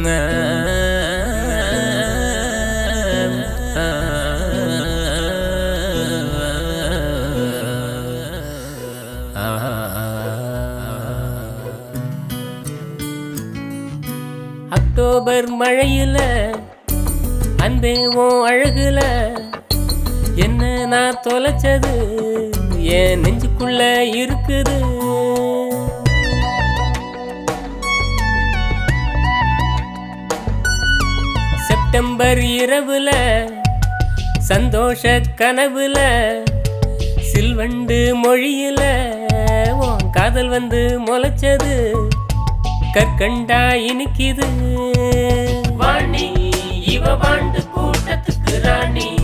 October மழையில அன்பே உன் அழகுல என்ன நான் தொலைச்சது என் நெஞ்சுக்குள்ள இருக்குது செப்டம்பர் இரவுல சந்தோஷ கனவுல சில்வண்டு மொழியில உன் காதல் வந்து முளைச்சது கற்கண்டா இனிக்குது வாணி இவ வாண்டு கூட்டத்துக்கு ராணி